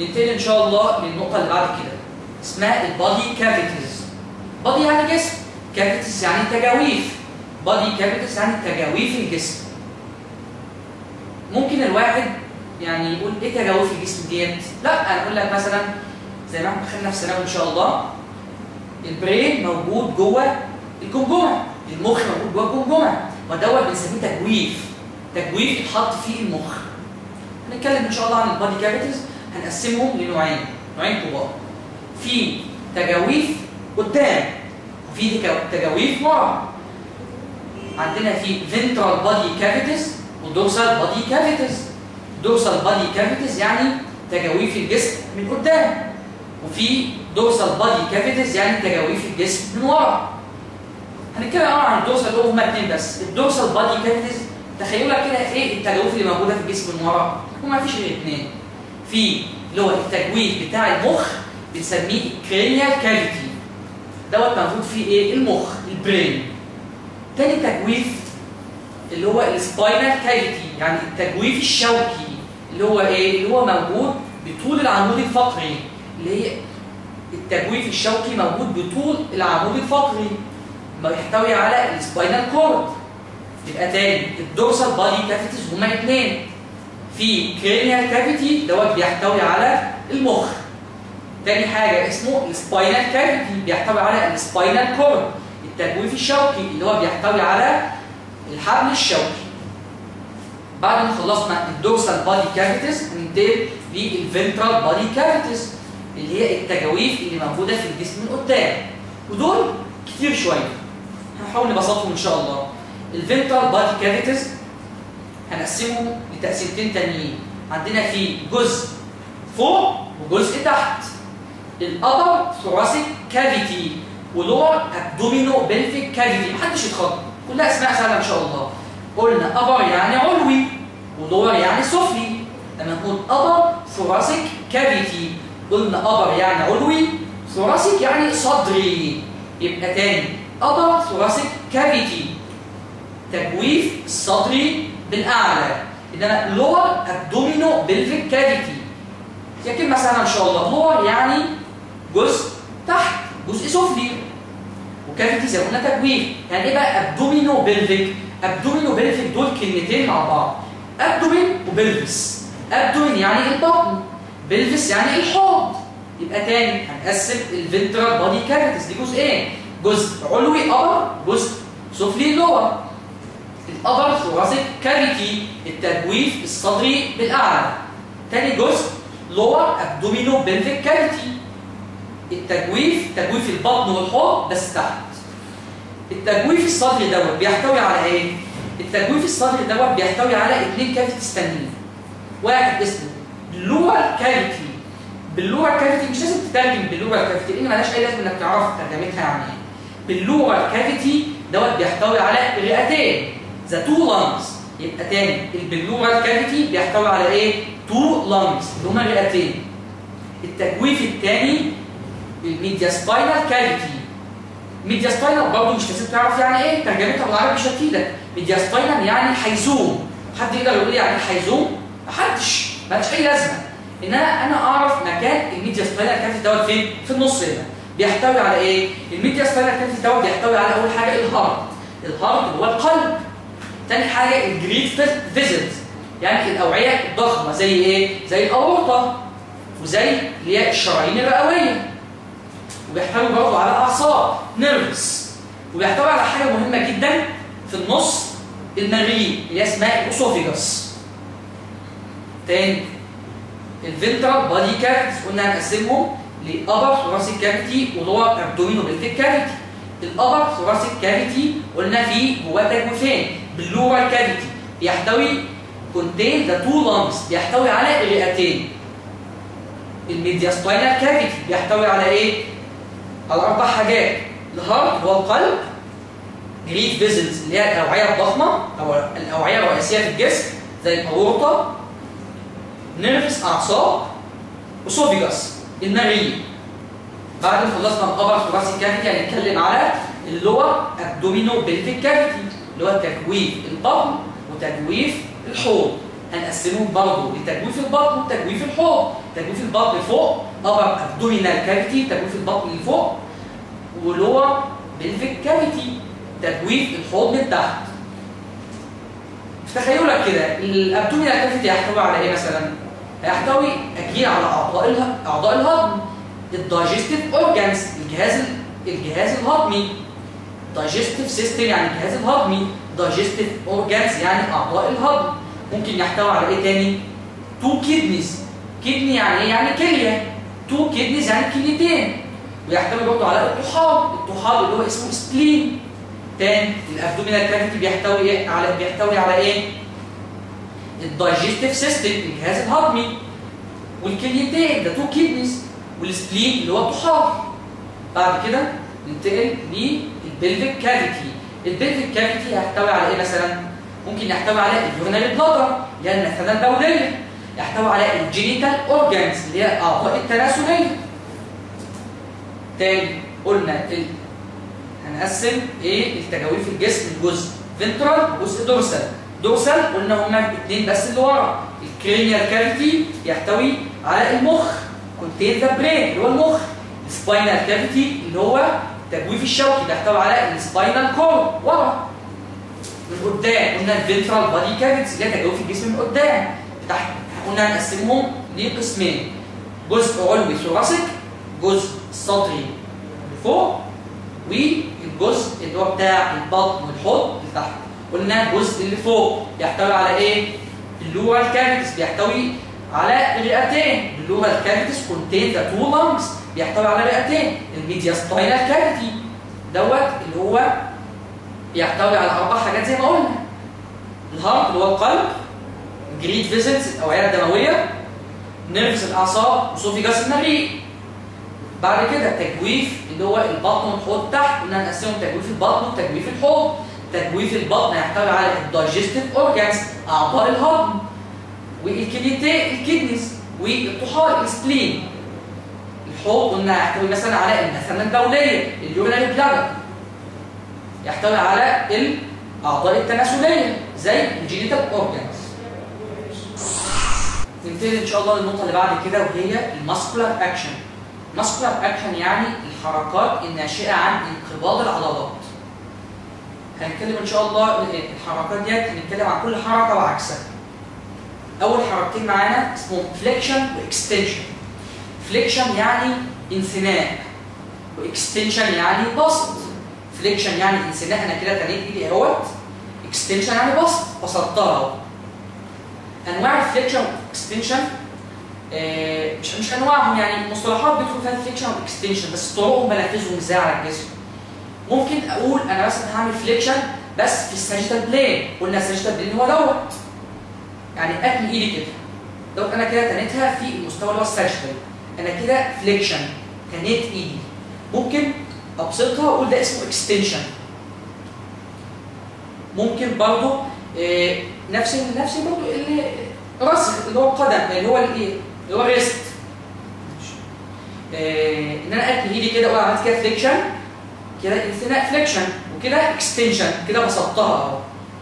ننتقل ان شاء الله للنقطه اللي بعد كده اسمها البادي كافيتيز بادي يعني جسم كافيتيز يعني تجاويف بادي كافيتيز يعني تجاويف الجسم ممكن الواحد يعني يقول ايه تجاويف الجسم ديت لا انا اقول لك مثلا زي ما احنا خدنا في ثانوي ان شاء الله البرين موجود جوه الجمجمه المخ موجود جوه الجمجمه ودوت بنسميه تجويف تجويف اتحط فيه المخ هنتكلم ان شاء الله عن البادي كافيتيز هنقسمهم لنوعين نوعين كبار في تجاويف قدام وفي تجاويف ورا عندنا في ventral body cavities ودورسال body cavities dorsal body cavities يعني تجاويف الجسم من قدام وفي dorsal body cavities يعني تجاويف الجسم من ورا هنتكلم اه عن الدورسال دول هما اتنين بس الدورسال body cavities تخيلوا لك كده ايه التجاويف اللي موجوده في الجسم من ورا هما مفيش غير اتنين في اللي هو التجويف بتاع المخ بنسميه cranial cavity دوت موجود فيه ايه المخ البرين تاني تجويف اللي هو السباينال كافيتي يعني التجويف الشوكي اللي هو ايه اللي هو موجود بطول العمود الفقري اللي هي التجويف الشوكي موجود بطول العمود الفقري بيحتوي على السباينال كورد يبقى تاني الدورسال بادي كافيتيز هما اثنين في كرينيال كافيتي دوت بيحتوي على المخ تاني حاجه اسمه السباينال كافيتي بيحتوي على السباينال كورد التجويف الشوكي اللي هو بيحتوي على الحبل الشوكي بعد ما خلصنا الدورسال بادي كافيتيز هننتقل للفنترال بادي كافيتيز اللي هي التجاويف اللي موجوده في الجسم من قدام ودول كتير شويه هنحاول نبسطهم ان شاء الله الفنترال بادي كافيتيز هنقسمهم لتقسيمتين تانيين عندنا في جزء فوق وجزء تحت الابر ثوراسيك كافيتي ولور ابدومينو بلفيك كافيتي محدش يتخض كلها اسماء سهله ان شاء الله قلنا ابر يعني علوي ولور يعني سفلي لما نقول ابر ثوراسيك كافيتي قلنا ابر يعني علوي ثوراسيك يعني صدري يبقى تاني ابر ثوراسيك كافيتي تجويف الصدري بالاعلى انما لور ابدومينو بلفيك كافيتي هي كلمه سهله ان شاء الله لور يعني جزء تحت جزء سفلي وكافيتي زي ما قلنا تجويف يعني ايه بقى ابدومينو بلفيك ابدومينو بلفيك دول كلمتين مع بعض ابدومين وبلفس ابدومين يعني البطن بلفس يعني الحوض يبقى تاني هنقسم الفنترال بادي كافيتيز دي جزئين جزء علوي ابر جزء سفلي لور الابر ثوراسيك كافيتي التجويف الصدري بالاعلى تاني جزء لور ابدومينو بلفيك كافيتي التجويف تجويف البطن والحوض بس تحت التجويف الصدري دوت بيحتوي على ايه التجويف الصدري دوت بيحتوي على اثنين كافيتيز تانيين واحد اسمه بلورال كافيتي باللورال كافيتي مش لازم تترجم باللورال كافيتي لان مالهاش اي لازمه انك تعرف ترجمتها يعني ايه باللورال كافيتي دوت بيحتوي على رئتين ذا تو لانجز يبقى تاني البلورال كافيتي بيحتوي على ايه تو لانجز اللي هما رئتين التجويف الثاني الميديا سباينال كافيتي ميديا سباينال برضه مش لازم تعرف يعني ايه ترجمتها بالعربي مش هتفيدك ميديا سباينال يعني حيزوم حد يقدر يقول لي يعني حيزوم محدش مالهاش اي لازمه ان انا انا اعرف مكان الميديا سباينال كافيتي دوت فين في النص هنا بيحتوي على ايه الميديا سباينال كافيتي دوت بيحتوي على اول حاجه الهارت الهارت هو القلب تاني حاجه الجريد فيزلز يعني الاوعيه الضخمه زي ايه زي الاورطه وزي اللي هي الشرايين الرئويه وبيحتوي برضه على اعصاب نيرفز وبيحتوي على حاجه مهمه جدا في النص المريء اللي هي اسمها الاسوفيجاس تاني الفنترال بادي كافيتيز قلنا هنقسمهم لابر ثوراسيك كافيتي ولور ابدومينو بلفيك كافيتي الابر ثوراسيك كافيتي قلنا فيه جواه تجويفين باللورال كافيتي بيحتوي كونتين ذا تو لانجز بيحتوي على الرئتين الميديا سباينال كافيتي بيحتوي على ايه؟ على اربع حاجات الهارت هو القلب جريد فيزلز اللي هي الاوعيه الضخمه او الاوعيه الرئيسيه في الجسم زي الاورطه نيرفس اعصاب وسوفيجاس النري بعد ما خلصنا الابر ثوراسيك كافيتي هنتكلم على اللور ابدومينو بلفيك كافيتي اللي هو تجويف البطن وتجويف الحوض هنقسمهم برضه لتجويف البطن وتجويف الحوض تجويف البطن فوق upper abdominal cavity تجويف البطن اللي فوق ولور pelvic cavity تجويف الحوض من تحت في تخيلك كده الابدومينال كافيتي يحتوي على ايه مثلا؟ هيحتوي اكيد على اعضاء اله... اعضاء الهضم الدايجستيف اورجانز الجهاز الجهاز الهضمي دايجستيف سيستم يعني الجهاز الهضمي دايجستيف اورجانز يعني اعضاء الهضم ممكن يحتوي على ايه تاني؟ تو كيدنيز كيدني يعني ايه؟ يعني كليه تو كيدنيز يعني كليتين ويحتوي برضه على الطحال الطحال اللي هو اسمه سبلين تاني الابدومينال كافيتي بيحتوي ايه على بيحتوي على ايه الدايجستيف سيستم الجهاز الهضمي والكليتين ده تو كيدنيز والسبلين اللي هو الطحال بعد كده ننتقل للبلفيك كافيتي البلفيك كافيتي هيحتوي على ايه مثلا ممكن يحتوي على اليورينري بلادر اللي هي المثانه البوليه يحتوي على الجينيتال اورجانز اللي هي الاعضاء التناسليه تاني قلنا ال... هنقسم ايه التجاويف الجسم لجزء فنترال وجزء دورسال دورسال قلنا هما اثنين بس اللي ورا الكرينيال كافيتي يحتوي على المخ كونتين ذا برين اللي هو المخ السباينال كافيتي اللي هو التجويف الشوكي بيحتوي على السباينال كورد ورا من قدام قلنا الفنترال بادي كافيتي اللي هي تجاويف الجسم من قدام تحت قلنا هنقسمهم لقسمين جزء علوي ثوراسيك جزء صدري فوق والجزء اللي هو بتاع البطن والحوض اللي تحت قلنا الجزء اللي فوق بيحتوي على ايه؟ اللورال كافيتس بيحتوي على الرئتين اللورال كافيتس كونتين ذا تو لانجز بيحتوي على رئتين الميديا سباينال كافيتي دوت اللي هو بيحتوي على اربع حاجات زي ما قلنا الهارت اللي هو القلب جريد فيزلز الاوعيه الدمويه نيرفز الاعصاب وسوفيجاس المريء بعد كده تجويف اللي هو البطن والحوض تحت قلنا هنقسمهم تجويف البطن وتجويف الحوض تجويف البطن يحتوي على الدايجستيف اورجانز اعضاء الهضم والكليتين الكدنيز والطحال السبلين الحوض قلنا يحتوي مثلا على المثانه البوليه اليورينري بلادر يحتوي على الاعضاء التناسليه زي الجينيتال اورجانز ننتقل ان شاء الله للنقطه اللي بعد كده وهي الماسكولار اكشن ماسكولار اكشن يعني الحركات الناشئه عن انقباض العضلات هنتكلم ان شاء الله الحركات ديت هنتكلم عن كل حركه وعكسها اول حركتين معانا اسمهم فليكشن واكستنشن فليكشن يعني انثناء واكستنشن يعني بسط فليكشن يعني انثناء انا كده تنيت ايدي اهوت اكستنشن يعني بسط بسطتها اهو انواع الفليكشن والاكستنشن آه مش مش انواعهم يعني مصطلحات بيدخل فيها الفليكشن والاكستنشن بس طرقهم بنفذهم ازاي على الجسم ممكن اقول انا مثلا هعمل فليكشن بس في الساجيتال بلين قلنا الساجيتال بلين هو دوت يعني اتني ايدي كده دوت انا كده تنيتها في المستوى اللي هو الساجيتال انا كده فليكشن تنيت ايدي ممكن ابسطها واقول ده اسمه اكستنشن ممكن برضه آه نفس نفس برضه اللي رسم اللي هو القدم اللي هو الايه اللي هو الريست آه ان انا اتني ايدي كده اقول عملت كده فليكشن كده انثناء فليكشن وكده اكستنشن كده بسطتها اهو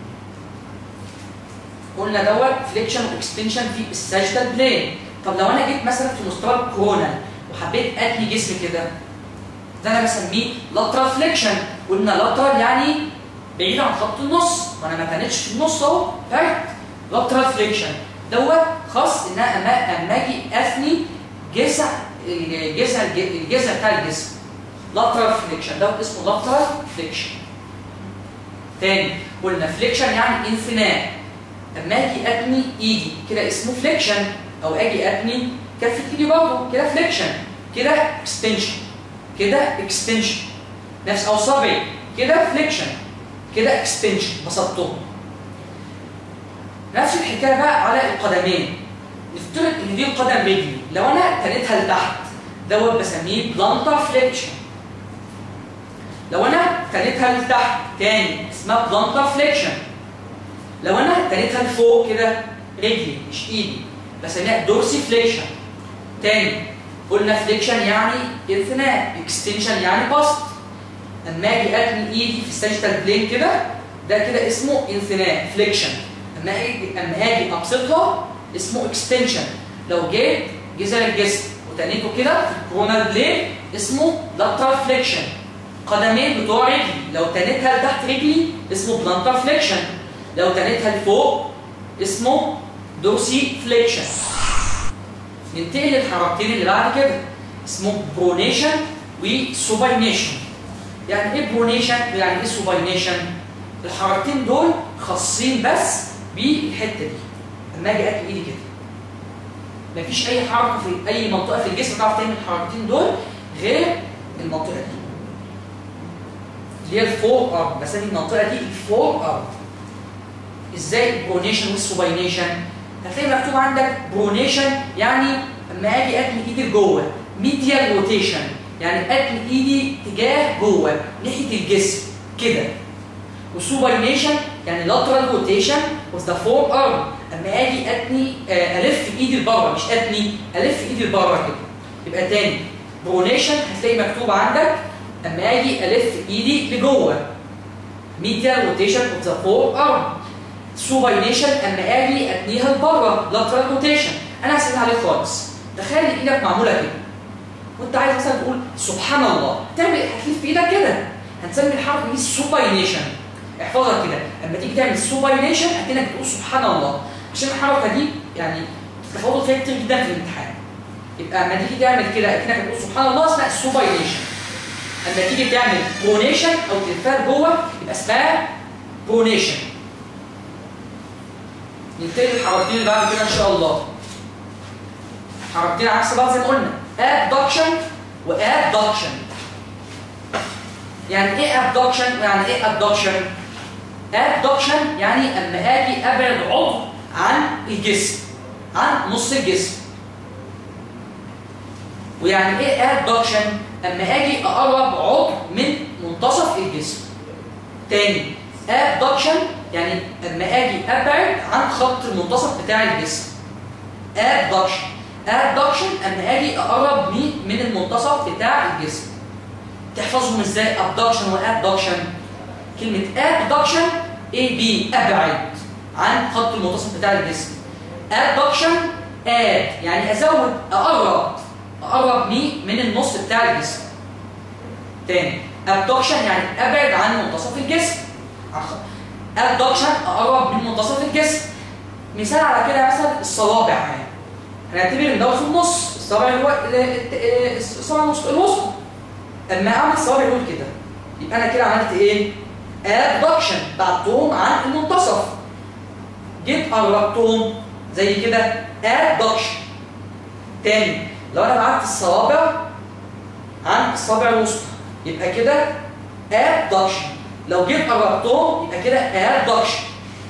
قلنا دوت فليكشن واكستنشن في الساجيتال بلين طب لو انا جيت مثلا في مستوى الكورونال وحبيت اتني جسمي كده ده انا بسميه لاترال فليكشن قلنا لاترال يعني بعيد عن خط النص وانا ما تنتش في النص اهو فرد لاترال فليكشن دوت خاص ان انا اما اجي اثني جذع الجذع الجذع بتاع الجسم لاترال فليكشن دوت اسمه لاترال فليكشن تاني قلنا فليكشن يعني انثناء اما اجي اتني ايدي كده اسمه فليكشن او اجي اتني كفه ايدي برضه كده فليكشن كده اكستنشن كده اكستنشن نفس اصابعي كده فليكشن كده اكستنشن بسطتهم نفس الحكايه بقى على القدمين نفترض ان دي القدم رجلي لو انا تنيتها لتحت دوت بسميه بلانتر فليكشن لو انا تنيتها لتحت تاني اسمها بلانتر فليكشن لو انا تنيتها لفوق كده رجلي مش ايدي بسميها دورسي فليكشن تاني قلنا فليكشن يعني انثناء اكستنشن يعني بسط اما اجي اتني ايدي في الساجيتال بلين كده ده كده اسمه انثناء فليكشن اما اجي اما اجي ابسطها اسمه اكستنشن لو جيت جذر الجسم وتنيته كده في الكورونال بلين اسمه لاترال فليكشن قدمين بتوع رجلي لو تنيتها لتحت رجلي اسمه بلانتر فليكشن لو تنيتها لفوق اسمه دوسي فليكشن ننتقل للحركتين اللي بعد كده اسمه برونيشن وسوباينيشن يعني ايه برونيشن ويعني ايه سوباينيشن الحركتين دول خاصين بس بالحته دي اما اجي اكل ايدي كده مفيش اي حركه في اي منطقه في الجسم تعرف تعمل الحركتين دول غير المنطقه دي اللي هي الفور ارم بسمي المنطقه دي الفور ارم ازاي برونيشن والسوباينيشن هتلاقي مكتوب عندك برونيشن يعني اما اجي اتني ايدي لجوه ميديال روتيشن يعني اتني ايدي تجاه جوه ناحيه الجسم كده وسوباينيشن يعني لاترال روتيشن with the forearm اما اجي اتني آه، الف ايدي لبره مش اتني الف ايدي لبره كده يبقى تاني برونيشن هتلاقي مكتوب عندك اما اجي الف ايدي لجوه ميديال روتيشن اوف ذا فور ارم سوباينيشن اما اجي اتنيها لبره لاترال روتيشن انا هسيبها عليك خالص تخيل ايدك معموله كده وانت عايز مثلا تقول سبحان الله تعمل هتلف ايدك كده هنسمي الحركه دي سوباينيشن احفظها كده اما تيجي تعمل سوباينيشن اكنك بتقول سبحان الله عشان الحركه دي يعني تفاضل فيها كتير جدا في الامتحان يبقى اما تيجي تعمل كده اكنك بتقول سبحان الله اسمها السوباينيشن اما تيجي تعمل برونيشن او تلفها جوه يبقى اسمها برونيشن ننتقل للحركتين اللي بعد كده ان شاء الله حركتين عكس بعض زي ما قلنا abduction وabduction يعني ايه abduction ويعني ايه abduction abduction يعني اما اجي ابعد عضو عن الجسم عن نص الجسم ويعني ايه abduction اما اجي اقرب عضو من منتصف الجسم تاني abduction يعني اما اجي ابعد عن خط المنتصف بتاع الجسم abduction abduction اما اجي اقرب من من المنتصف بتاع الجسم تحفظهم ازاي abduction و abduction كلمة abduction A B ابعد عن خط المنتصف بتاع الجسم abduction add يعني ازود اقرب اقرب من من النص بتاع الجسم تاني abduction يعني ابعد عن منتصف الجسم abduction اقرب من منتصف الجسم مثال على كده مثلا الصوابع يعني هنعتبر ان دوت في النص الصابع اللي هو الصابع الوسطى الوسطى اما اعمل الصوابع دول كده يبقى انا كده عملت ايه؟ abduction بعدتهم عن المنتصف جيت قربتهم زي كده abduction تاني لو انا بعت الصوابع عن الصابع الوسطى يبقى كده abduction لو جيت قربتهم يبقى كده abduction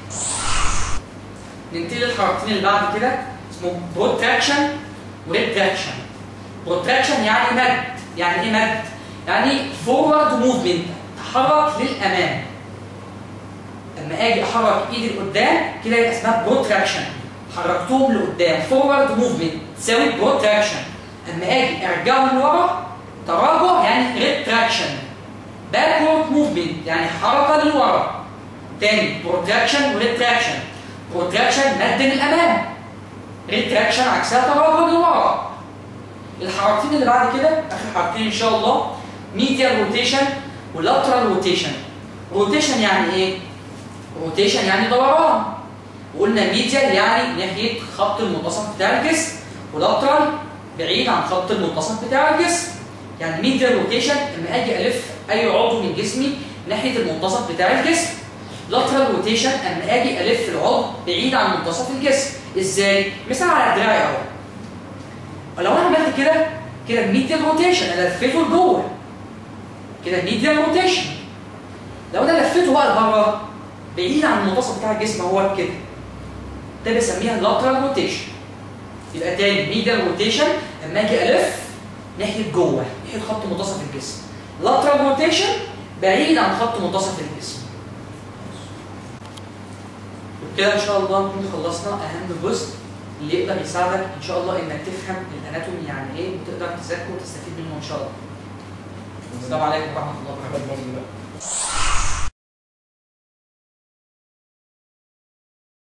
ننتقل للحركتين اللي بعد كده اسمه بروتراكشن وريتراكشن بروتراكشن يعني مد يعني ايه مد؟ يعني فورورد موفمنت تحرك للامام اما اجي احرك ايدي لقدام كده يبقى اسمها بروتراكشن حركتهم لقدام فورورد موفمنت تساوي بروتراكشن اما اجي ارجعهم لورا تراجع يعني ريتراكشن باكورد موفمنت يعني حركه لورا تاني بروتراكشن وريتراكشن بروتراكشن مد للامام ريتراكشن عكسها تراجع لورا الحركتين اللي بعد كده اخر حركتين ان شاء الله ميديال روتيشن ولاترال روتيشن روتيشن يعني ايه روتيشن يعني دوران وقلنا ميديال يعني ناحيه خط المنتصف بتاع الجسم ولاترال بعيد عن خط المنتصف بتاع الجسم يعني ميديال روتيشن لما اجي الف اي عضو من جسمي ناحيه المنتصف بتاع الجسم لاترال روتيشن اما اجي الف العضو بعيد عن منتصف الجسم ازاي مثال على دراعي اهو ولو انا عملت كده كده ميديال روتيشن انا لفيته لجوه كده ميديال روتيشن لو انا لفيته بقى لبره بعيد عن المنتصف بتاع الجسم هو كده ده بسميها لاترال روتيشن يبقى تاني ميديال روتيشن لما اجي الف ناحيه جوه ناحيه خط منتصف الجسم لاترال روتيشن بعيد عن خط منتصف الجسم وبكده ان شاء الله نكون خلصنا اهم جزء اللي يقدر يساعدك ان شاء الله انك تفهم الاناتومي يعني ايه وتقدر تذاكره وتستفيد منه ان شاء الله. السلام عليكم ورحمه الله وبركاته.